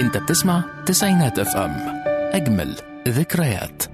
انت بتسمع تسعينات اف ام اجمل ذكريات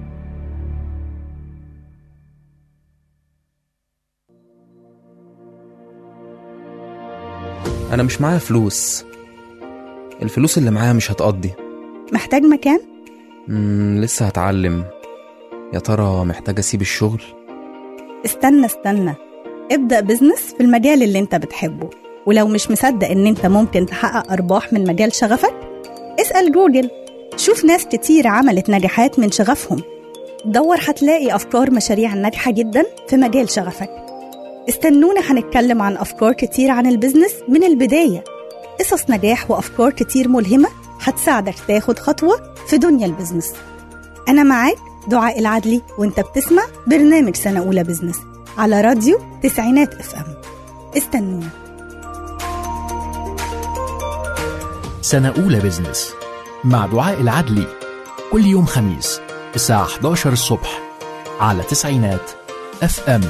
انا مش معايا فلوس الفلوس اللي معايا مش هتقضي محتاج مكان؟ مم لسه هتعلم يا ترى محتاج اسيب الشغل استنى استنى ابدأ بزنس في المجال اللي انت بتحبه ولو مش مصدق ان انت ممكن تحقق ارباح من مجال شغفك اسأل جوجل شوف ناس كتير عملت نجاحات من شغفهم دور هتلاقي افكار مشاريع ناجحة جدا في مجال شغفك استنونا هنتكلم عن افكار كتير عن البزنس من البداية قصص نجاح وافكار كتير ملهمة هتساعدك تاخد خطوة في دنيا البزنس أنا معاك دعاء العدلي وانت بتسمع برنامج سنة أولى بزنس على راديو تسعينات اف ام استنونا سنة أولى بزنس مع دعاء العدلي كل يوم خميس الساعة 11 الصبح على تسعينات اف ام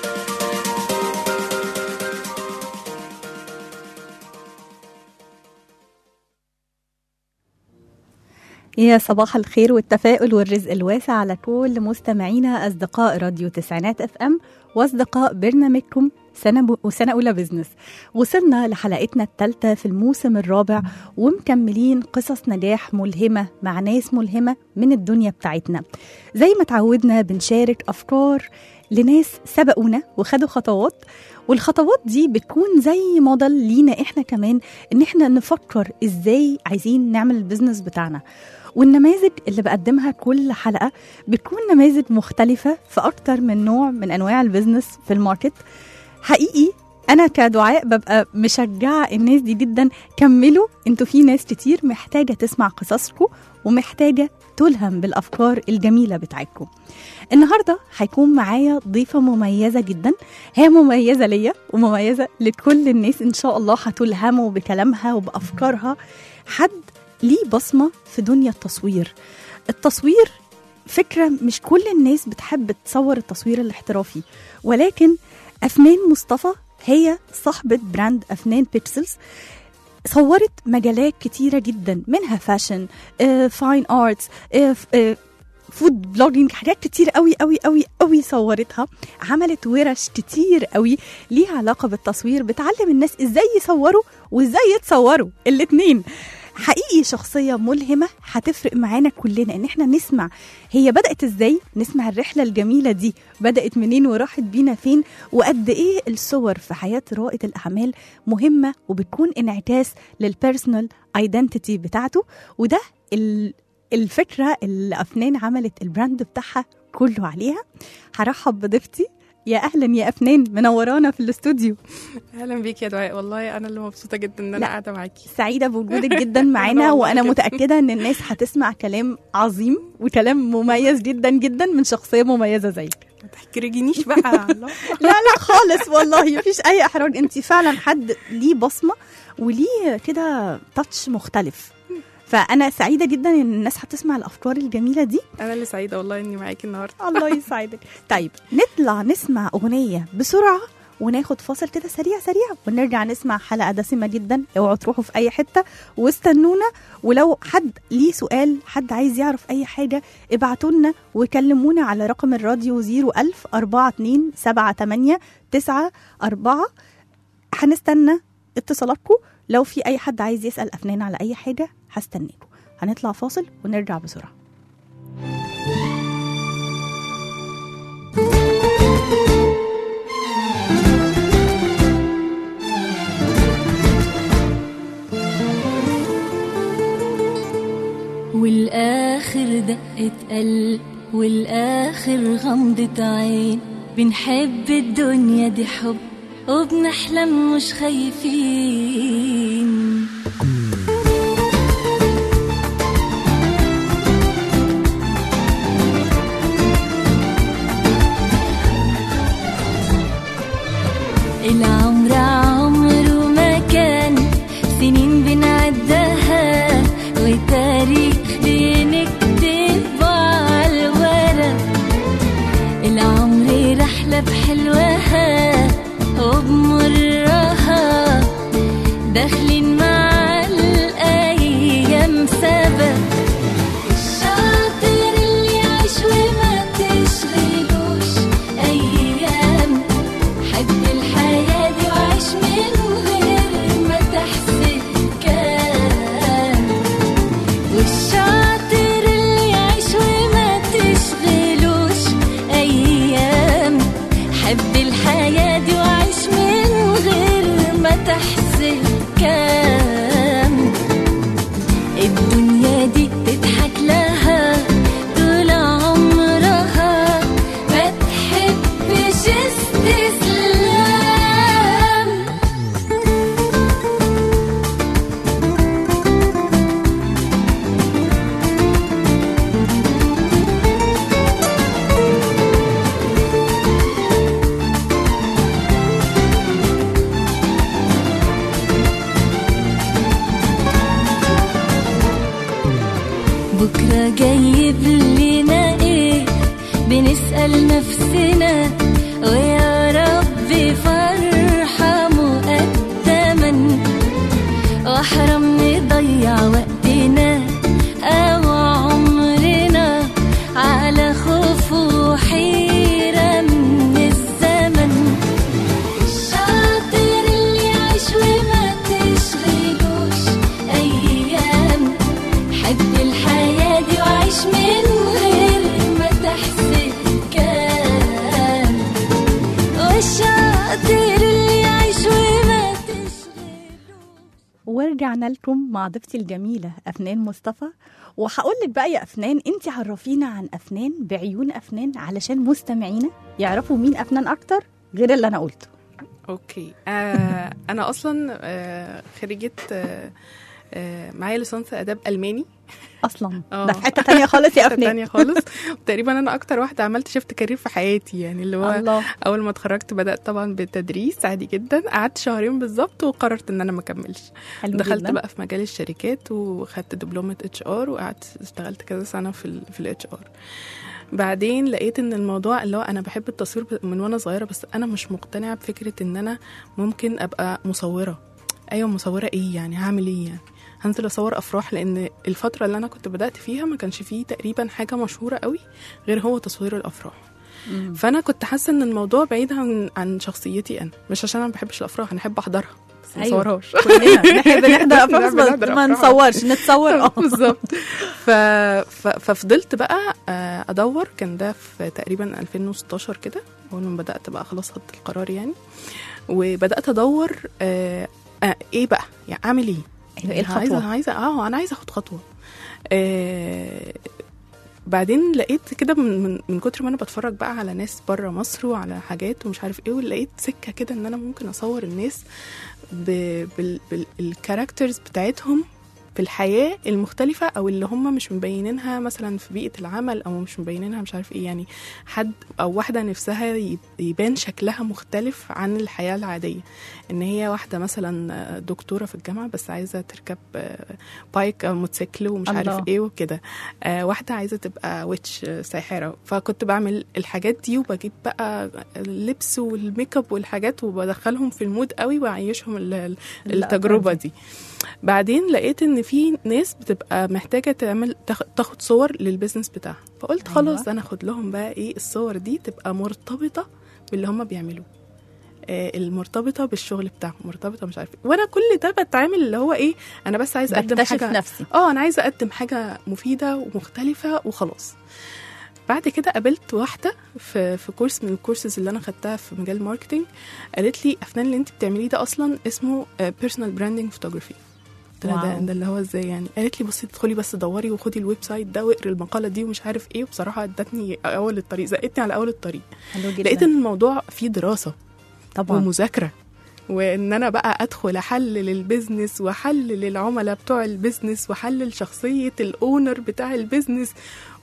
يا صباح الخير والتفاؤل والرزق الواسع على كل مستمعينا أصدقاء راديو تسعينات اف ام وأصدقاء برنامجكم سنة ب... وسنة أولى بزنس وصلنا لحلقتنا الثالثة في الموسم الرابع ومكملين قصص نجاح ملهمة مع ناس ملهمة من الدنيا بتاعتنا زي ما تعودنا بنشارك أفكار لناس سبقونا وخدوا خطوات والخطوات دي بتكون زي موديل لينا احنا كمان ان احنا نفكر ازاي عايزين نعمل البيزنس بتاعنا والنماذج اللي بقدمها كل حلقة بتكون نماذج مختلفة في أكتر من نوع من أنواع البيزنس في الماركت حقيقي أنا كدعاء ببقى مشجعة الناس دي جدا كملوا انتوا في ناس كتير محتاجة تسمع قصصكم ومحتاجة تلهم بالأفكار الجميلة بتاعتكم النهاردة هيكون معايا ضيفة مميزة جدا هي مميزة ليا ومميزة لكل الناس إن شاء الله هتلهموا بكلامها وبأفكارها حد ليه بصمة في دنيا التصوير التصوير فكرة مش كل الناس بتحب تصور التصوير الاحترافي ولكن أفنان مصطفى هي صاحبة براند أفنان بيكسلز صورت مجالات كتيرة جدا منها فاشن فاين ارتس فود بلوجينج حاجات كتير قوي قوي قوي قوي صورتها عملت ورش كتير قوي ليها علاقة بالتصوير بتعلم الناس ازاي يصوروا وازاي يتصوروا الاتنين حقيقي شخصية ملهمة هتفرق معانا كلنا ان احنا نسمع هي بدأت ازاي نسمع الرحلة الجميلة دي بدأت منين وراحت بينا فين وقد ايه الصور في حياة رائد الأعمال مهمة وبتكون انعكاس للبيرسونال ايدنتيتي بتاعته وده ال- الفكرة اللي أفنان عملت البراند بتاعها كله عليها هرحب بضيفتي يا اهلا يا افنان منورانا في الاستوديو اهلا بيك يا دعاء والله انا اللي مبسوطه جدا ان لا. انا قاعده معاكي سعيده بوجودك جدا معانا والله وانا كده. متاكده ان الناس هتسمع كلام عظيم وكلام مميز جدا جدا من شخصيه مميزه زيك ما تحكرجنيش بقى الله. لا لا خالص والله مفيش اي احراج انت فعلا حد ليه بصمه وليه كده تاتش مختلف فانا سعيده جدا ان الناس هتسمع الافكار الجميله دي انا اللي سعيده والله اني معاكي النهارده الله يسعدك طيب نطلع نسمع اغنيه بسرعه وناخد فاصل كده سريع سريع ونرجع نسمع حلقه دسمه جدا اوعوا تروحوا في اي حته واستنونا ولو حد ليه سؤال حد عايز يعرف اي حاجه ابعتوا لنا وكلمونا على رقم الراديو 01000 42 78 94 هنستنى اتصالاتكم لو في اي حد عايز يسال افنان على اي حاجه هستناكم هنطلع فاصل ونرجع بسرعه والآخر دقة قلب والآخر غمضة عين بنحب الدنيا دي حب وبنحلم مش خايفين العمر عمره ما كان سنين بنعدها وتاريخ بنكتب على الورق العمر رحلة بحلوها وبمرها داخلين تحسب كام الدنيا دي تضحك لها طول عمرها ما تحبش استسلام بكرة جايب لنا ايه بنسأل نفسنا ويا رب فرحة مقدما واحرم نضيع وقتنا او عمرنا على خوف وحيرة من الزمن الشاطر اللي يعيش وما تشغلوش ايام حب الحياة دي وعيش من غير ما تحسب كام والشاطر اللي يعيش وما تشغلوش ورجعنا لكم مع ضيفتي الجميلة أفنان مصطفى وهقول لك بقى يا أفنان أنت عرفينا عن أفنان بعيون أفنان علشان مستمعينا يعرفوا مين أفنان أكتر غير اللي أنا قلته اوكي آه انا اصلا آه خريجه آه آه معايا ليسانس اداب الماني أصلا آه. ده في حتة تانية خالص يا حتة أفنان تانية خالص تقريبا انا اكتر واحده عملت شفت كارير في حياتي يعني اللي هو الله اول ما اتخرجت بدات طبعا بالتدريس عادي جدا قعدت شهرين بالظبط وقررت ان انا ما اكملش حلو دخلت جدا. بقى في مجال الشركات وخدت دبلومه اتش ار وقعدت اشتغلت كذا سنه في ال في الاتش ار بعدين لقيت ان الموضوع اللي هو انا بحب التصوير ب- من وانا صغيره بس انا مش مقتنعه بفكره ان انا ممكن ابقى مصوره ايوه مصوره ايه يعني هعمل ايه يعني هنزل اصور افراح لان الفتره اللي انا كنت بدات فيها ما كانش فيه تقريبا حاجه مشهوره قوي غير هو تصوير الافراح مم. فانا كنت حاسه ان الموضوع بعيد عن عن شخصيتي انا مش عشان انا ما بحبش الافراح انا احب احضرها بس ما أيوة. اصورهاش كلنا نحب نحضر أفراح نحب بس نحضر ما أفراح. نصورش نتصور اه بالظبط ف... ف... ففضلت بقى آه، ادور كان ده في تقريبا 2016 كده اول ما بدات بقى خلاص خدت القرار يعني وبدات ادور آه آه ايه بقى يعني اعمل ايه أيوة، إيه عايزه الخطوة عايزه اه انا عايزه اخد خطوه آه بعدين لقيت كده من, من من كتر ما انا بتفرج بقى على ناس بره مصر وعلى حاجات ومش عارف ايه ولقيت سكه كده ان انا ممكن اصور الناس بالكاركترز بتاعتهم في الحياة المختلفة أو اللي هم مش مبينينها مثلا في بيئة العمل أو مش مبينينها مش عارف إيه يعني حد أو واحدة نفسها يب- يبان شكلها مختلف عن الحياة العادية إن هي واحدة مثلا دكتورة في الجامعة بس عايزة تركب آه، بايك أو موتوسيكل ومش الله. عارف إيه وكده آه، واحدة عايزة تبقى ويتش آه، ساحرة فكنت بعمل الحاجات دي وبجيب بقى اللبس والميك اب والحاجات وبدخلهم في المود قوي وأعيشهم ال- ال- اللقطة التجربة دي. دي بعدين لقيت ان في ناس بتبقى محتاجه تعمل تاخ- تاخد صور للبيزنس بتاعها فقلت أيوة. خلاص انا اخد لهم بقى ايه الصور دي تبقى مرتبطه باللي هم بيعملوه آه المرتبطه بالشغل بتاعهم مرتبطه مش عارفه إيه. وانا كل ده بتعامل اللي هو ايه انا بس عايز اقدم بكتشف حاجه نفسي اه انا عايزه اقدم حاجه مفيده ومختلفه وخلاص بعد كده قابلت واحده في في كورس من الكورسز اللي انا خدتها في مجال الماركتينج قالت لي افنان اللي انت بتعمليه ده اصلا اسمه بيرسونال براندنج فوتوغرافي قلت لها ده, واو. ده اللي هو ازاي يعني قالت لي بصي ادخلي بس دوري وخدي الويب سايت ده واقري المقاله دي ومش عارف ايه وبصراحه ادتني اول الطريق زقتني على اول الطريق حلو جدا لقيت ان الموضوع فيه دراسه طبعا ومذاكره وان انا بقى ادخل احلل البيزنس واحلل العملاء بتوع البيزنس واحلل شخصيه الاونر بتاع البيزنس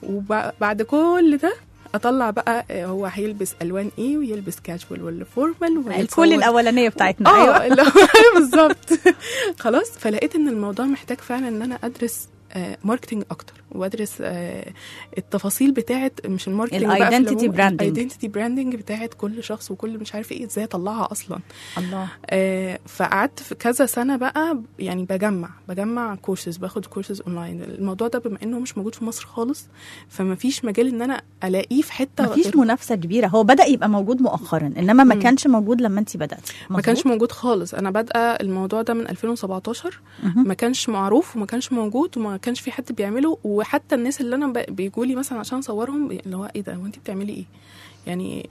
وبعد كل ده اطلع بقى هو هيلبس الوان ايه ويلبس كاجوال ولا فورمال الكل الأولانية بتاعتنا اه أيوة اللي هو بالظبط خلاص فلقيت ان الموضوع محتاج فعلا ان انا ادرس آه، ماركتينج اكتر وادرس آه، التفاصيل بتاعه مش الماركتينج بقى في الidentity العموم، branding. الايدنتيتي براندنج بتاعه كل شخص وكل مش عارفه ايه ازاي اطلعها اصلا الله آه، فقعدت في كذا سنه بقى يعني بجمع بجمع كورسز باخد كورسز اونلاين الموضوع ده بما انه مش موجود في مصر خالص فما فيش مجال ان انا الاقيه في حته مفيش غير- منافسة كبيرة هو بدأ يبقى موجود مؤخرا إنما ما مم. كانش موجود لما أنت بدأتي ما كانش موجود خالص انا بادئه الموضوع ده من 2017 مهم. ما كانش معروف وما كانش موجود وما كانش في حد بيعمله وحتى الناس اللي انا بيجوا لي مثلا عشان اصورهم اللي هو ايه ده وانت بتعملي ايه يعني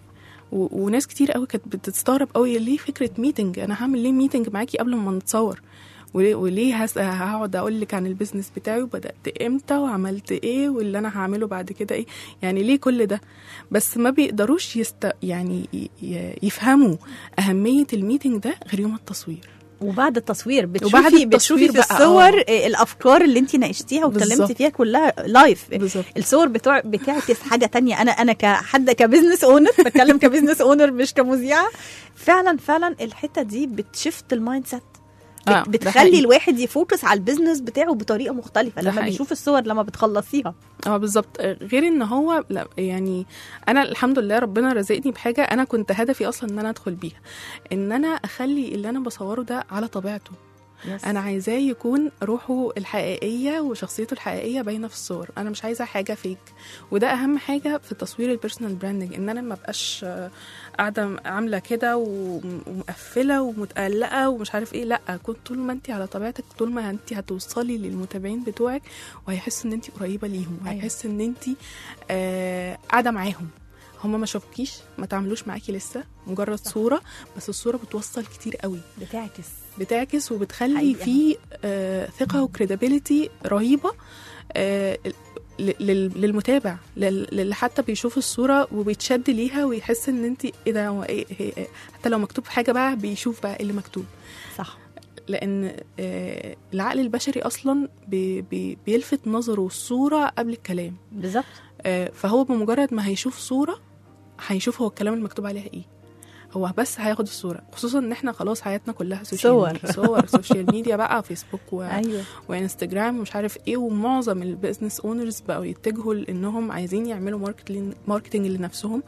و... وناس كتير قوي كانت بتستغرب قوي ليه فكره ميتنج انا هعمل ليه ميتنج معاكي قبل ما نتصور وليه, وليه هس... هقعد اقول لك عن البيزنس بتاعي وبدات امتى وعملت ايه واللي انا هعمله بعد كده ايه يعني ليه كل ده بس ما بيقدروش يست... يعني ي... ي- يفهموا اهميه الميتنج ده غير يوم التصوير وبعد التصوير بتشوفي وبعد التصوير بتشوفي في بقى، الصور آه. آه، الافكار اللي انت ناقشتيها واتكلمتي بالظبط. فيها كلها لايف بالظبط الصور بتوع بتعكس حاجه تانية انا انا كحد كبزنس اونر بتكلم كبزنس اونر مش كمذيعه فعلا فعلا الحته دي بتشفت المايند سيت بت- آه، ده بتخلي حقيقي. الواحد يفوكس على البيزنس بتاعه بطريقه مختلفه ده لما حقيقي. بيشوف الصور لما بتخلصيها اه بالظبط غير ان هو لا يعني انا الحمد لله ربنا رزقني بحاجه انا كنت هدفي اصلا ان انا ادخل بيها ان انا اخلي اللي انا بصوره ده على طبيعته انا عايزاه يكون روحه الحقيقيه وشخصيته الحقيقيه باينه في الصور انا مش عايزه حاجه فيك وده اهم حاجه في تصوير البيرسونال براندنج ان انا ما بقاش آه، قاعده عامله كده وم- ومقفله ومتقلقه ومش عارف ايه لا كنت طول ما انت على طبيعتك طول ما انت هتوصلي للمتابعين بتوعك وهيحسوا ان انت قريبه ليهم وهيحسوا ان انت آه، قاعده معاهم هما ما شافوكيش ما تعملوش معاكي لسه مجرد صوره بس الصوره بتوصل كتير قوي بتعكس بتعكس وبتخلي حقيقة. في آه ثقه وكريديبيليتي رهيبه آه ل- لل- للمتابع لل- للي حتى بيشوف الصوره وبيتشد ليها ويحس ان انت ايه ده هو ايه, إيه, إيه حتى لو مكتوب حاجه بقى بيشوف بقى ايه اللي مكتوب صح لان آه العقل البشري اصلا بي بي بيلفت نظره الصوره قبل الكلام بالظبط آه فهو بمجرد ما هيشوف صوره هيشوف هو الكلام المكتوب عليها ايه هو بس هياخد الصوره خصوصا ان احنا خلاص حياتنا كلها سوشيال صور. ميديا صور سوشيال ميديا بقى فيسبوك و... ايوه وانستجرام ومش عارف ايه ومعظم البيزنس اونرز بقوا يتجهوا لانهم عايزين يعملوا ماركتينج ماركتينج لنفسهم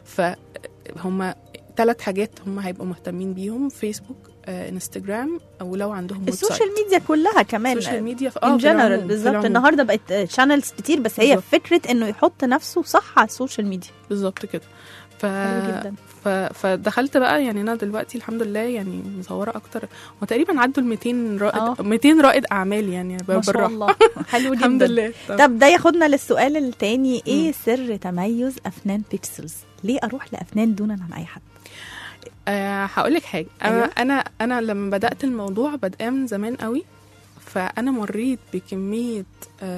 فهم ثلاث حاجات هم هيبقوا مهتمين بيهم فيسبوك آه، انستجرام او لو عندهم ويب سايت. السوشيال ميديا كلها كمان السوشيال ميديا في ان في جنرال العموم- في بالظبط العموم. النهارده بقت شانلز كتير بس هي بالظبط. فكره انه يحط نفسه صح على السوشيال ميديا بالظبط كده ف... حلو جدا ف... فدخلت بقى يعني انا دلوقتي الحمد لله يعني مصوره اكتر وتقريبا عدوا ال 200 رائد آه. 200 رائد اعمال يعني ما شاء بالراحه الله حلو جدا الحمد لله طب ده ياخدنا للسؤال التاني ايه مم. سر تميز افنان بيكسلز ليه اروح لافنان دونا عن اي حد أه هقول لك حاجه انا أيوة. انا انا لما بدات الموضوع بدأ من زمان قوي فانا مريت بكميه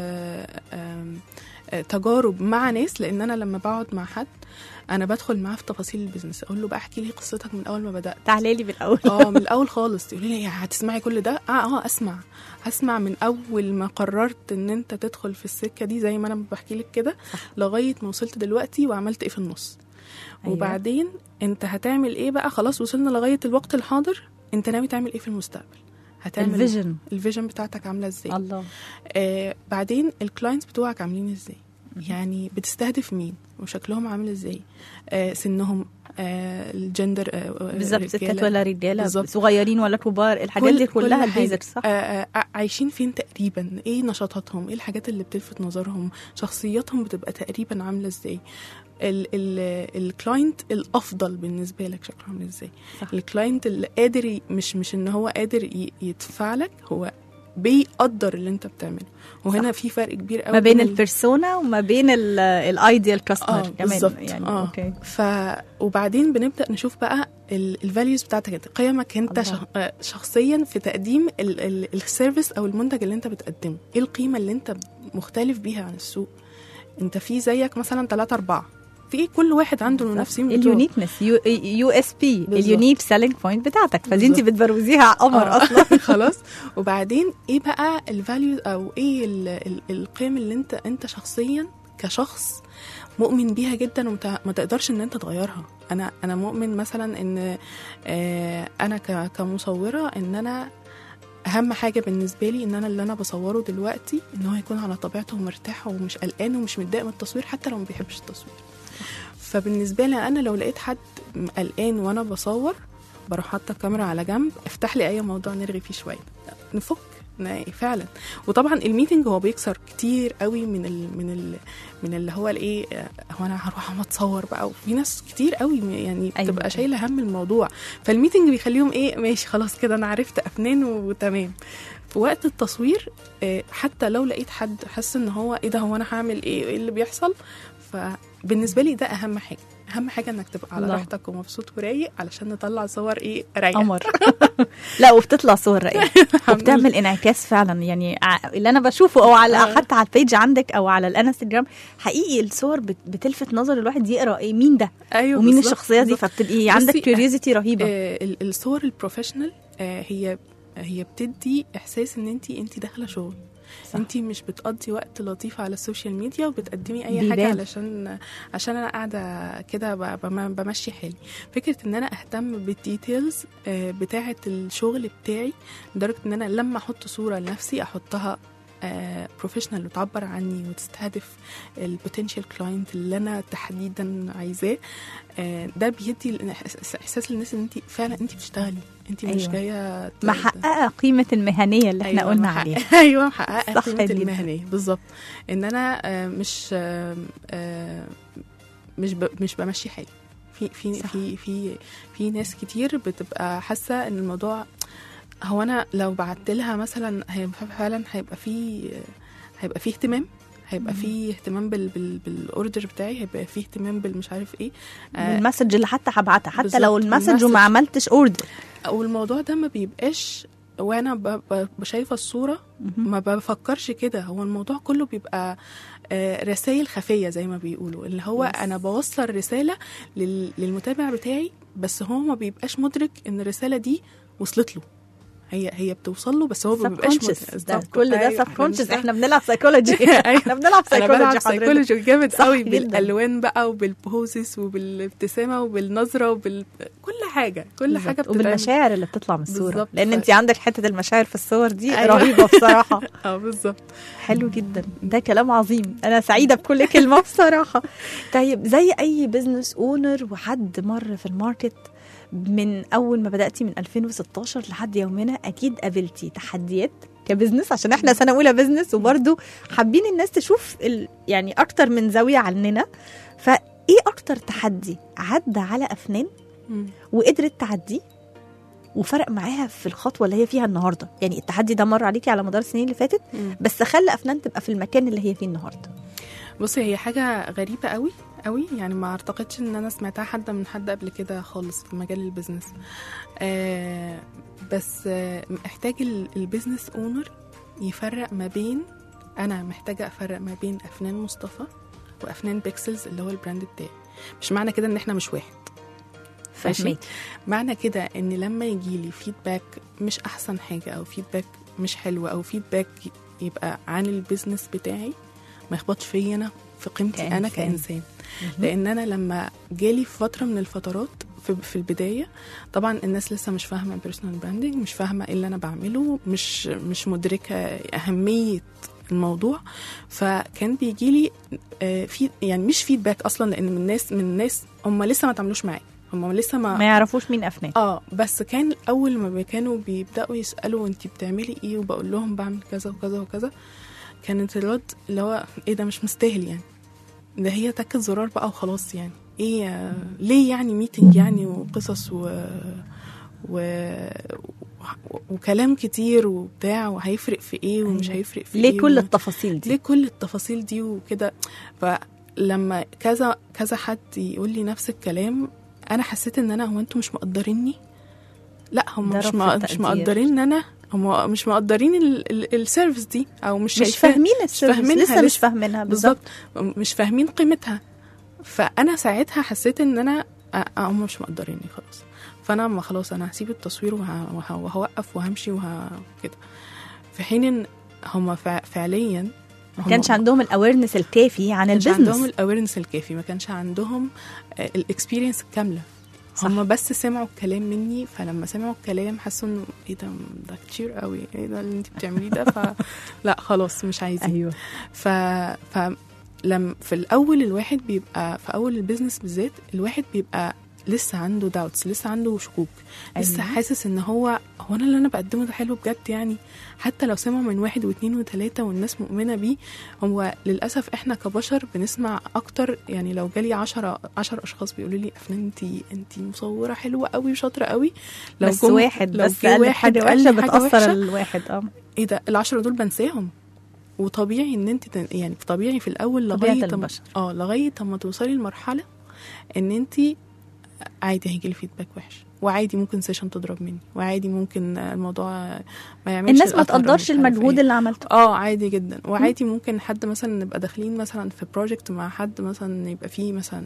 أه آم، آه، تجارب مع ناس لان انا لما بقعد مع حد انا بدخل معاه في تفاصيل البيزنس اقول له بقى احكي لي قصتك من اول ما بدات تعالي لي بالاول اه من الاول خالص تقولي لي هتسمعي كل ده اه اه اسمع هسمع من اول ما قررت ان انت تدخل في السكه دي زي ما انا بحكي لك كده لغايه ما وصلت دلوقتي وعملت ايه في النص أيوة. وبعدين انت هتعمل ايه بقى خلاص وصلنا لغايه الوقت الحاضر انت ناوي تعمل ايه في المستقبل هتعمل الفيجن الفيجن بتاعتك عامله ازاي الله آه بعدين الكلاينتس بتوعك عاملين ازاي يعني بتستهدف مين وشكلهم عامل ازاي آه سنهم آه الجندر آه بالظبط ستات رجالة. ولا رجاله بالظبط. صغيرين ولا كبار الحاجات كل- دي كل كلها حاجة. البيزكس صح آه، آه، عايشين فين تقريبا ايه نشاطاتهم ايه الحاجات اللي بتلفت نظرهم شخصياتهم بتبقى تقريبا عامله ازاي ال- ال- الكلاينت الافضل بالنسبه لك شكله عامل ازاي صح. الكلاينت اللي قادر ي- مش مش ان هو قادر ي- يدفع لك هو بيقدر اللي انت بتعمله وهنا في فرق كبير قوي ما بين ال- البيرسونا وما بين الايديال كاستمر اه كمان بالظبط يعني اه اوكي ف وبعدين بنبدا نشوف بقى الفاليوز بتاعتك انت قيمك انت الله. شخ... آه، شخصيا في تقديم ال- ال- السيرفيس او المنتج اللي انت بتقدمه ايه القيمه اللي انت مختلف بيها عن السوق انت في زيك مثلا ثلاثة أربعة في كل واحد عنده نفسين بتوعه. اليونيكنس يو اس بي بالظبط. اليونيك سيلينج بوينت بتاعتك فدي انت بالظبط. بتبروزيها على قمر آه. اصلا خلاص وبعدين ايه بقى الفاليو او ايه ال ال القيم اللي انت انت شخصيا كشخص مؤمن بيها جدا وما ما تقدرش ان انت تغيرها انا انا مؤمن مثلا ان آه انا ك- كمصوره ان انا اهم حاجه بالنسبه لي ان انا اللي انا بصوره دلوقتي ان هو يكون على طبيعته ومرتاح ومش قلقان ومش متضايق من التصوير حتى لو ما بيحبش التصوير فبالنسبه لي انا لو لقيت حد قلقان وانا بصور بروح حاطه الكاميرا على جنب افتح لي اي موضوع نرغي فيه شويه نفك ن- فعلا وطبعا الميتنج هو بيكسر كتير قوي من ال من ال من اللي هو الايه آه، هو انا هروح أقوم اتصور بقى وفي ناس كتير قوي م- يعني أيوة. بتبقى شايله هم الموضوع فالميتنج بيخليهم ايه ماشي خلاص كده انا عرفت افنان وتمام في وقت التصوير آه، حتى لو لقيت حد حس ان هو ايه ده هو انا هعمل ايه ايه اللي بيحصل فبالنسبه لي ده اهم حاجه اهم حاجه انك تبقى على الله. راحتك ومبسوط ورايق علشان نطلع صور ايه رايقه قمر لا وبتطلع صور رقيقه الحمد وبتعمل انعكاس فعلا يعني ع- اللي انا بشوفه او على آه. حتى على البيج عندك او على الانستجرام حقيقي الصور بت- بتلفت نظر الواحد يقرا ايه مين ده ايوه ومين بالظبط، الشخصيه دي بالظبط. فبتبقي عندك بصي، كيوريوزيتي رهيبه آه، ال- الصور البروفيشنال آه، هي هي بتدي احساس ان انت انت داخله شغل صح. انت مش بتقضي وقت لطيف على السوشيال ميديا وبتقدمي اي بيبان. حاجه علشان عشان انا قاعده كده ب- بم- بمشي حالي فكره ان انا اهتم بالديتيلز آه، بتاعه الشغل بتاعي لدرجه ان انا لما احط صوره لنفسي احطها بروفيشنال وتعبر عني وتستهدف البوتنشال كلاينت اللي انا تحديدا عايزاه آه، ده بيدي الإحس- احساس للناس ان انت فعلا انت بتشتغلي انت مش أيوة. جايه ت- محققه قيمه المهنيه اللي احنا أيوة، قلنا محققة- عليها ايوه محققه صح قيمه جدا. المهنيه بالظبط ان انا آه، مش آه، آه، مش ب- مش بمشي حالي في في صح. في في في ناس كتير بتبقى حاسه ان الموضوع هو انا لو بعت لها مثلا هيبقى فعلا هيبقى في هيبقى في اهتمام هيبقى في اهتمام بال بال بالاوردر بتاعي هيبقى في اهتمام بالمش عارف ايه آه، المسج اللي حتى هبعتها حتى بالظبط، لو المسج المسج. وما عملتش اوردر والموضوع ده ما بيبقاش وانا ب- ب- شايفه الصوره ما بفكرش كده هو الموضوع كله بيبقى رسائل خفيه زي ما بيقولوا اللي هو Yes. انا بوصل رساله لل- للمتابع بتاعي بس هو ما بيبقاش مدرك ان الرساله دي وصلت له هي هي بتوصل له بس هو ما بيبقاش subconscious. مدرك ده بالظبط. كل ده أيوة، سب إحنا كونشس مش- احنا بنلعب سايكولوجي أيوة. احنا بنلعب انا بلعب سايكولوجي حضرتك سايكولوجي جامد صح قوي جداً. بالالوان بقى وبالبوزس وبالابتسامه وبالنظره وبال كل حاجه كل حاجه بالظبط. بتتعمل وبالمشاعر اللي بتطلع من الصوره بالظبط. لان ف- انت عندك حته المشاعر في الصور دي أيوة. رهيبه بصراحه اه بالظبط حلو جدا ده كلام عظيم انا سعيده بكل كلمه بصراحه طيب زي اي بزنس اونر وحد مر في الماركت من اول ما بداتي من 2016 لحد يومنا اكيد قابلتي تحديات كبزنس عشان احنا سنه اولى بزنس وبرده حابين الناس تشوف ال... يعني اكتر من زاويه عننا فايه اكتر تحدي عدى على افنان مم. وقدرت تعديه وفرق معاها في الخطوه اللي هي فيها النهارده يعني التحدي ده مر عليكي على مدار السنين اللي فاتت مم. بس خلى افنان تبقى في المكان اللي هي فيه النهارده بصي هي حاجة غريبة قوي قوي يعني ما اعتقدش ان انا سمعتها حد من حد قبل كده خالص في مجال البيزنس آه بس آه محتاج ال- البيزنس اونر يفرق ما بين انا محتاجة افرق ما بين افنان مصطفى وافنان بيكسلز اللي هو البراند بتاعي مش معنى كده ان احنا مش واحد ماشي؟ فهمت معنى كده ان لما يجي لي فيدباك مش احسن حاجه او فيدباك مش حلو او فيدباك يبقى عن البيزنس بتاعي ما يخبطش فيا انا في قيمتي انا كإنسان. كانسان لان انا لما جالي في فتره من الفترات في, في البدايه طبعا الناس لسه مش فاهمه البيرسونال براندنج مش فاهمه ايه اللي انا بعمله مش مش مدركه اهميه الموضوع فكان بيجي لي في يعني مش فيدباك اصلا لان من الناس من الناس هم لسه ما تعملوش معايا هم لسه ما يعرفوش مين افنان اه بس كان اول ما كانوا بيبداوا يسالوا انت بتعملي ايه وبقول لهم بعمل كذا وكذا وكذا كانت الرد اللي هو ايه ده مش مستاهل يعني ده هي تكت زرار بقى وخلاص يعني ايه آه، ليه يعني ميتنج يعني وقصص و و... و... وكلام كتير وبتاع وهيفرق في ايه ومش أيوة. هيفرق في ليه ايه كل و... التفاصيل دي ليه كل التفاصيل دي وكده فلما كذا كذا حد يقول لي نفس الكلام انا حسيت ان انا هو انتوا مش مقدريني لا هم ده مش رفض ما مش تقدير. مقدرين ان انا هم مش مقدرين ال- ال- السيرفيس دي او مش مش شايفاها فاهمين السيرفيس فاهمينها لسه مش لسه. فاهمينها بالظبط بالظبط مش فاهمين قيمتها فانا ساعتها حسيت ان انا آه، آه، هم مش مقدريني خلاص فانا ما خلاص انا هسيب التصوير وه- وه- وهوقف وهمشي وه كده في حين ان هم فع- فعليا ما هم- كانش عندهم الاويرنس الكافي عن كانش عندهم البيزنس الاويرنس الكافي ما كانش عندهم الاكسبيرينس الكامله هم بس سمعوا الكلام مني فلما سمعوا الكلام حسوا انه ايه ده ده كتير قوي ايه ده اللي انت بتعمليه ده فلا خلاص مش عايزين ايوه ف ف لما في الاول الواحد بيبقى في اول البيزنس بالذات الواحد بيبقى لسه عنده داوتس لسه عنده شكوك لسه أيوة. حاسس ان هو هو انا اللي انا بقدمه ده حلو بجد يعني حتى لو سمعوا من واحد واثنين وثلاثة والناس مؤمنة بيه هو للأسف احنا كبشر بنسمع أكتر يعني لو جالي عشرة عشر أشخاص بيقولوا لي أفنان انتي انتي مصورة حلوة قوي وشاطرة قوي لو بس جم- واحد لو بس جه قال لك واحد حاجه قال وحشه لي حاجة بتاثر وحشة، الواحد اه ايه ده العشرة دول بنساهم وطبيعي ان انت تن- يعني طبيعي في الاول طبيعة لغايه ما- البشر. اه لغايه ما توصلي لمرحله ان انت عادي هيجي لي فيدباك وحش وعادي ممكن سيشن تضرب مني وعادي ممكن الموضوع ما يعملش الناس ما الأثر أو تقدرش مش عارف المجهود إيه. اللي عملته اه عادي جدا وعادي ممكن حد مثلا نبقى داخلين مثلا في بروجكت مع حد مثلا يبقى فيه مثلا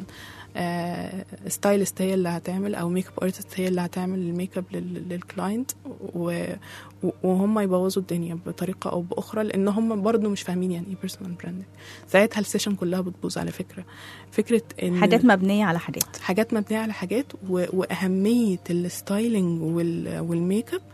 آه ستايلست هي اللي هتعمل او ميك اب ارتست هي اللي هتعمل الميك اب لل- للكلاينت و- و- وهم يبوظوا الدنيا بطريقه او باخرى لان هم برضو مش فاهمين يعني ايه بيرسونال براندنج ساعتها السيشن كلها بتبوظ على فكره فكره ان حاجات مبنيه على حاجات حاجات مبنيه على حاجات و... واهميه الستايلينج وال... والميك اب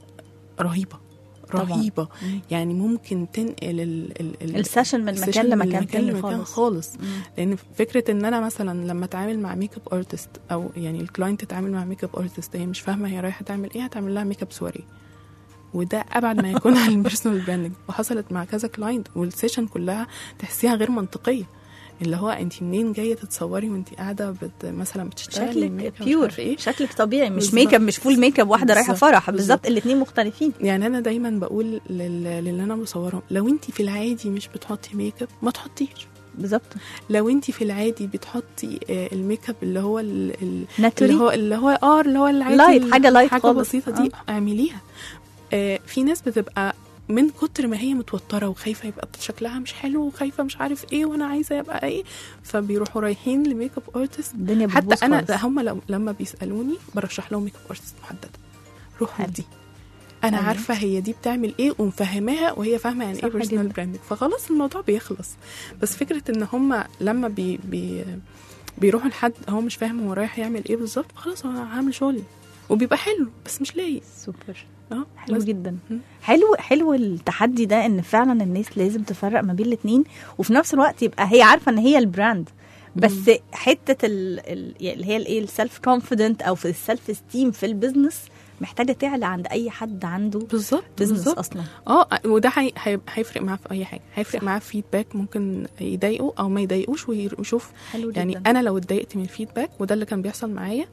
رهيبه طبعاً. رهيبه مم. يعني ممكن تنقل ال... ال... ال... السيشن من مكان السيشن لمكان من تاني لمكان خالص خالص مم. لان فكره ان انا مثلا لما اتعامل مع ميك اب ارتست او يعني الكلاينت تتعامل مع ميك اب ارتست هي مش فاهمه هي رايحه تعمل ايه هتعمل لها ميك اب سواري وده ابعد ما يكون عن البيرسونال براندنج وحصلت مع كذا كلاينت والسيشن كلها تحسيها غير منطقيه اللي هو انت منين جايه تتصوري وانت قاعده بت مثلا بتشتغلي ميك شكلك اب مش بيور عارفة ايه شكلك طبيعي مش بالظبط. ميك اب مش فول ميك اب واحده رايحه بالظبط. فرح بالظبط بالظبط. الاثنين مختلفين يعني انا دايما بقول لل... للي انا بصورهم لو انت في العادي مش بتحطي ميك اب ما تحطيش بالظبط لو انت في العادي بتحطي آه، الميك اب اللي هو ال... ال... اللي ناتوري هو اللي هو اه اللي هو العادي لايت، حاجة لايت حاجه خالص. بسيطه دي اعمليها آه في ناس بتبقى من كتر ما هي متوتره وخايفه يبقى شكلها مش حلو وخايفه مش عارف ايه وانا عايزه يبقى ايه فبيروحوا رايحين لميك اب ارتست الدنيا حتى بتبوظ انا خالص. هم لو- لما بيسالوني برشح لهم ميك اب ارتست محدده روحوا حلو. دي انا حلو. عارفه هي دي بتعمل ايه ومفهماها وهي فاهمه يعني صح ايه بيرسونال جدا. براندنج فخلاص الموضوع بيخلص بس فكره ان هم لما بي بي بيروحوا لحد هو مش فاهم هو رايح يعمل ايه بالظبط خلاص انا هعمل شغلي وبيبقى حلو بس مش لايق سوبر اه حلو بس- جدا مم. حلو حلو التحدي ده ان فعلا الناس لازم تفرق ما بين الاثنين وفي نفس الوقت يبقى هي عارفه ان هي البراند بس حته ال- ال- يعني اللي هي الايه السيلف كونفيدنت او في السيلف استيم في البيزنس محتاجه تعلى عند اي حد عنده بالظبط بيزنس بالظبط اصلا اه وده هي- هي- هيفرق معاه في اي حاجه هيفرق معاه في فيدباك ممكن يضايقه او ما يضايقوش وير- ويشوف حلو جدا يعني انا لو اتضايقت من الفيدباك وده اللي كان بيحصل معايا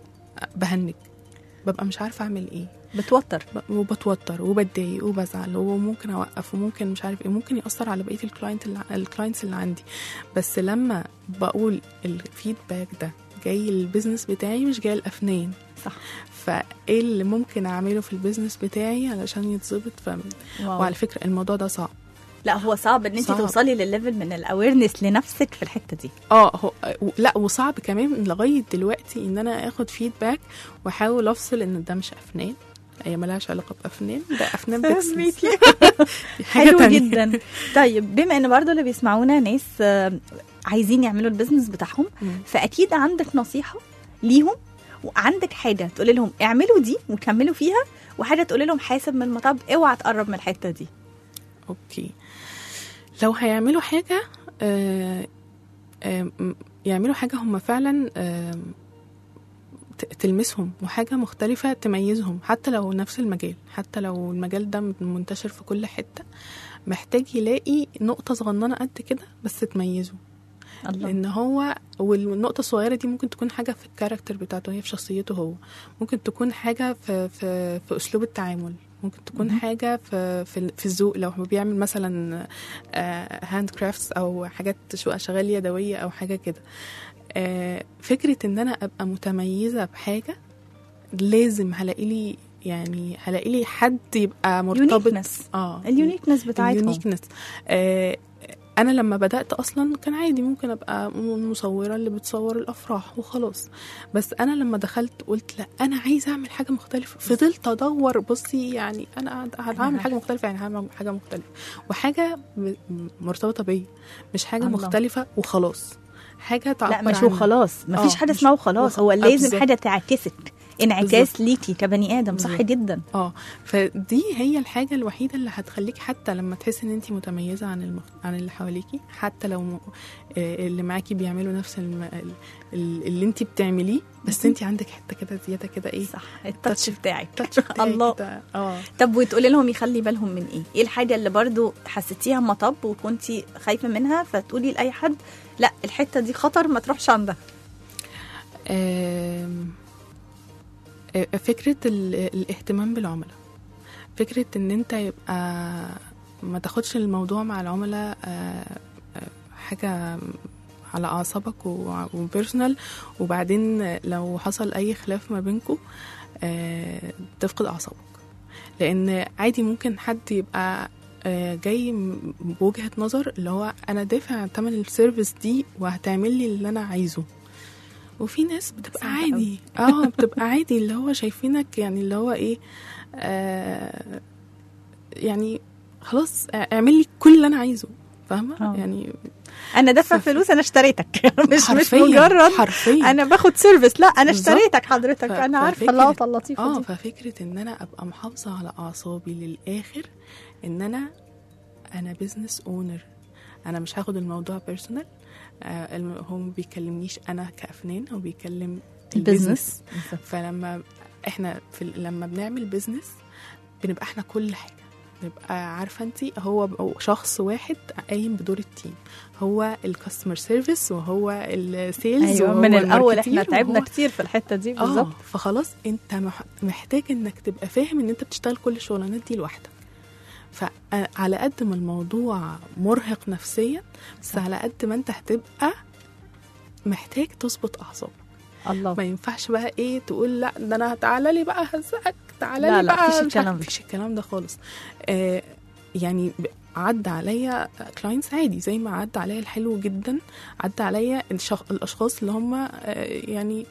بهنج ببقى مش عارفه اعمل ايه بتوتر ب- وبتوتر وبتضايق وبزعل وممكن اوقف وممكن مش عارف ايه ممكن ياثر على بقيه الكلاينت اللي الكلاينتس اللي عندي بس لما بقول الفيدباك ده جاي البيزنس بتاعي مش جاي الافنان صح فايه اللي ممكن اعمله في البيزنس بتاعي علشان يتظبط ف... واو. وعلى فكره الموضوع ده صعب لا هو صعب ان انت صعب. توصلي للليفل من الاويرنس لنفسك في الحته دي اه هو و- لا وصعب كمان لغايه دلوقتي ان انا اخد فيدباك واحاول افصل ان ده مش افنان هي ملهاش علاقه بافنان ده افنان بيكسلز فهميكي. دي حاجة حلو تانية. جدا طيب بما ان برضو اللي بيسمعونا ناس آه، عايزين يعملوا البيزنس بتاعهم مم. فاكيد عندك نصيحه ليهم وعندك حاجه تقول لهم اعملوا دي وكملوا فيها وحاجه تقول لهم حاسب من المطب اوعى تقرب من الحته دي اوكي لو هيعملوا حاجه آه آه م- يعملوا حاجه هم فعلا آه ت- تلمسهم وحاجة مختلفة تميزهم حتى لو نفس المجال حتى لو المجال ده منتشر في كل حتة محتاج يلاقي نقطة صغننة قد كده بس تميزه الله لان هو والنقطه الصغيره دي ممكن تكون حاجه في الكاركتر بتاعته هي في شخصيته هو ممكن تكون حاجه في في في اسلوب التعامل ممكن تكون مهم. حاجه في في, في الذوق لو هو بيعمل مثلا هاند كرافتس او حاجات شو- شغال يدويه او حاجه كده آه، فكره ان انا ابقى متميزه بحاجه لازم هلاقي لي يعني هلاقي لي حد يبقى مرتبط Uniqueness. اه اليونيكنس بتاعتهم اليونيكنس آه انا لما بدات اصلا كان عادي ممكن ابقى م- المصوره اللي بتصور الافراح وخلاص بس انا لما دخلت قلت لا انا عايزه اعمل حاجه مختلفه فضلت ادور بصي يعني انا هعمل حاجه مختلفه يعني هعمل حاجه مختلفه وحاجه م- مرتبطه بيا مش حاجه الله. مختلفه وخلاص حاجه تعبر لا مش عني. وخلاص مفيش آه، حاجه مش- اسمها وخلاص وخ- هو آه، لازم بالظبط. حاجه تعكسك انعكاس بالظبط. ليكي كبني ادم صح بالظبط. جدا اه فدي هي الحاجه الوحيده اللي هتخليك حتى لما تحسي ان انت متميزه عن المخ... عن اللي حواليكي حتى لو م... آه، اللي معاكي بيعملوا نفس الم... ال- ال- اللي انت بتعمليه بس انت عندك حته كده زياده كده ايه صح التاتش بتاعك التاتش بتاعك الله. كده. اه طب وتقولي لهم يخلي بالهم من ايه؟ ايه الحاجه اللي برضو حسيتيها مطب وكنتي خايفه منها فتقولي لاي حد لا الحته دي خطر ما تروحش عندها آم، آه، فكرة ال- الاهتمام بالعملاء فكرة ان انت يبقى ما تاخدش الموضوع مع العملاء آه، آه، حاجة على اعصابك و- وبيرسونال وبعدين لو حصل اي خلاف ما بينكم آه تفقد اعصابك لان عادي ممكن حد يبقى آه، جاي م- بوجهة نظر اللي هو انا دافع ثمن السيرفيس دي وهتعمل لي اللي انا عايزه وفي ناس بتبقى صعب عادي اه بتبقى عادي اللي هو شايفينك يعني اللي هو ايه آه يعني خلاص اعمل لي كل اللي انا عايزه فاهمه آه. يعني انا دافع ف- فلوس انا اشتريتك مش مش حرفياً- مجرد حرفيا انا باخد سيرفيس لا انا بالظبط. اشتريتك حضرتك ف- انا عارفه ففكرة- اللقطه اللطيفه اه دي ففكره ان انا ابقى محافظه على اعصابي للاخر ان انا انا بزنس اونر انا مش هاخد الموضوع بيرسونال آه الم- هو ما بيكلمنيش انا كافنان هو بيكلم البيزنس فلما احنا في ال- لما بنعمل بيزنس بنبقى احنا كل حاجه نبقى عارفه انت هو ب- شخص واحد قايم بدور التيم هو الكاستمر سيرفيس وهو السيلز ايوه وهو من الاول احنا الماركتير تعبنا وهو- كتير في الحته دي اه بالظبط فخلاص انت مح- محتاج انك تبقى فاهم ان انت بتشتغل كل الشغلانات دي لوحدك فعلى قد ما الموضوع مرهق نفسيا بس على قد ما انت هتبقى محتاج تظبط اعصابك الله ما ينفعش بقى ايه تقول لا ده انا تعالى لي بقى هزقك تعالى لا، لي لا، بقى مفيش مش الكلام عارف- ده. مفيش الكلام ده خالص آه يعني ب- عدى عليا كلاينتس عادي زي ما عدى عليا الحلو جدا عدى عليا الشخ... الاشخاص اللي هم آه يعني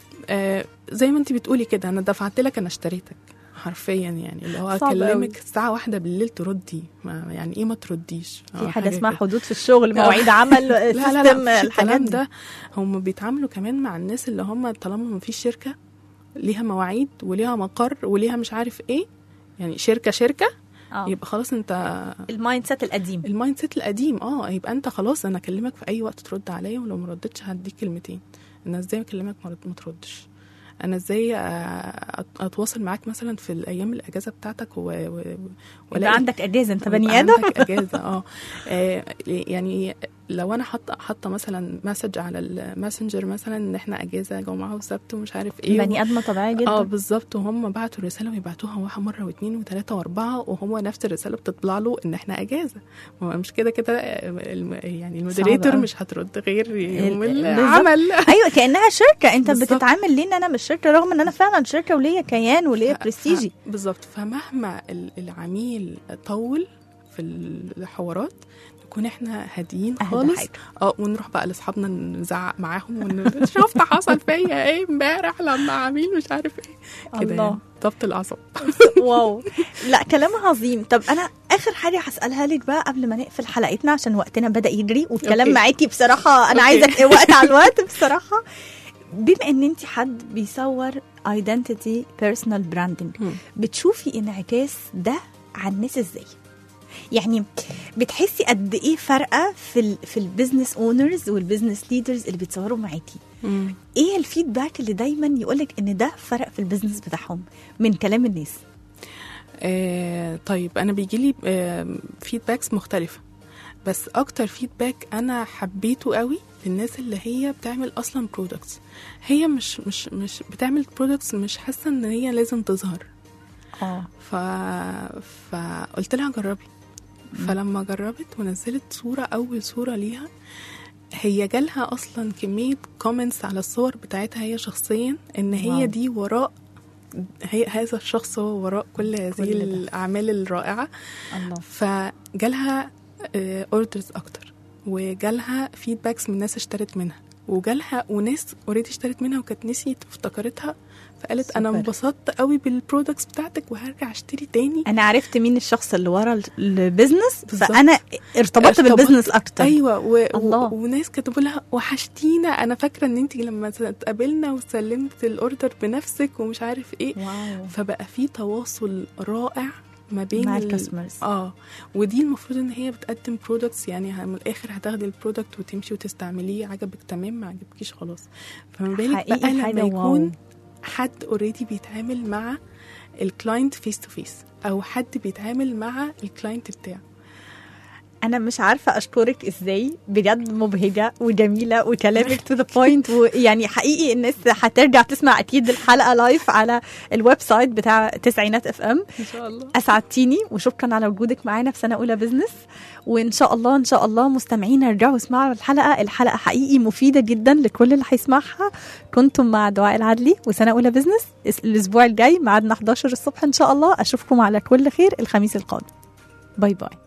آه زي ما انت بتقولي كده انا دفعت لك انا اشتريتك حرفيا يعني اللي هو صعب أوي. اكلمك الساعه واحدة بالليل تردي ما يعني ايه ما ترديش في أو حاجه اسمها كده. حدود في الشغل مواعيد عمل لا لا لا سيستم مفيش الحاجات الكلام دي ده هم بيتعاملوا كمان مع الناس اللي هم طالما ما فيش شركه ليها مواعيد وليها مقر وليها مش عارف ايه يعني شركه شركه آه. يبقى خلاص انت المايند سيت القديم المايند سيت القديم اه يبقى انت خلاص انا اكلمك في اي وقت ترد عليا ولو ما ردتش هديك كلمتين انا ازاي اكلمك ما رد- ما تردش انا ازاي آه، أت- اتواصل معاك مثلا في الايام الاجازه بتاعتك و... و... يبقى عندك اجازه انت بني يبقى ادم عندك اجازه اه آه، يعني لو انا حاطه حاطه مثلا مسج على الماسنجر مثلا ان احنا اجازه جمعه وسبت ومش عارف ايه بني ادمه طبيعيه اه جدا بالظبط وهم بعتوا الرساله ويبعتوها واحد مره واثنين وثلاثه واربعه وهو نفس الرساله بتطلع له ان احنا اجازه هو مش كده كده آه، الم- يعني المودريتور أوي. مش هترد غير يوم ال- العمل ايوه كانها شركه انت بالظبط. بتتعامل ليه ان انا مش شركه رغم ان انا فعلا شركه وليا كيان وليا ف- برستيجي ف- بالظبط فمهما ال- العميل طول في الحوارات نكون احنا هاديين أهدى خالص حاجة. اه ونروح بقى لاصحابنا نزعق معاهم ون- شفت حصل فيا ايه امبارح لما عميل مش عارف ايه كده الله. يعني ضبط الاعصاب واو لا كلام عظيم طب انا اخر حاجه هسالها لك بقى قبل ما نقفل حلقتنا عشان وقتنا بدا يجري والكلام أوكي. معاكي بصراحه انا أوكي. عايزه وقت على الوقت بصراحه بما ان انت حد بيصور ايدنتيتي بيرسونال براندنج مم. بتشوفي انعكاس ده على الناس ازاي يعني بتحسي قد ايه فرقه في ال في البيزنس اونرز والبيزنس ليدرز اللي بيتصوروا معاكي ايه الفيدباك اللي دايما يقولك ان ده فرق في البيزنس بتاعهم من كلام الناس آه طيب انا بيجي لي آه فيدباكس مختلفه بس اكتر فيدباك انا حبيته قوي للناس اللي هي بتعمل اصلا برودكتس هي مش مش مش بتعمل برودكتس مش حاسه ان هي لازم تظهر اه ف... فقلت لها جربي فلما جربت ونزلت صورة أول صورة ليها هي جالها أصلا كمية كومنتس على الصور بتاعتها هي شخصيا إن هي واو. دي وراء هي هذا الشخص هو وراء كل هذه كل ده. الأعمال الرائعة الله فجالها اوردرز اكتر وجالها فيدباكس من ناس اشترت منها وجالها وناس اوريدي اشترت منها وكانت نسيت وافتكرتها فقالت انا سوبر. انبسطت قوي بالبرودكتس بتاعتك وهرجع اشتري تاني انا عرفت مين الشخص اللي ورا ال- البيزنس بالظبط. فانا ارتبطت ارتبطت. بالبيزنس اكتر ايوه و... الله. و... وناس كتبوا لها وحشتينا انا فاكره ان انت لما اتقابلنا وسلمت الاوردر بنفسك ومش عارف ايه واو فبقى في تواصل رائع ما بين مع ال- الكاستمرز اه ودي المفروض ان هي بتقدم برودكتس يعني ه- من الاخر هتاخدي البرودكت وتمشي وتستعمليه عجبك تمام ما عجبكيش خلاص فما بالك حقيقي بقى لما حاجة واو. يكون حد اوريدي بيتعامل مع الكلاينت فيس تو فيس او حد بيتعامل مع الكلاينت بتاعه انا مش عارفه اشكرك ازاي بجد مبهجه وجميله وكلامك تو ذا بوينت ويعني حقيقي الناس هترجع تسمع اكيد الحلقه لايف على الويب سايت بتاع تسعينات اف ام ان شاء الله اسعدتيني وشكرا على وجودك معانا في سنه اولى بزنس وان شاء الله ان شاء الله مستمعينا ارجعوا اسمعوا الحلقه الحلقه حقيقي مفيده جدا لكل اللي هيسمعها كنتم مع دعاء العدلي وسنه اولى بزنس الاسبوع الجاي ميعادنا 11 الصبح ان شاء الله اشوفكم على كل خير الخميس القادم باي باي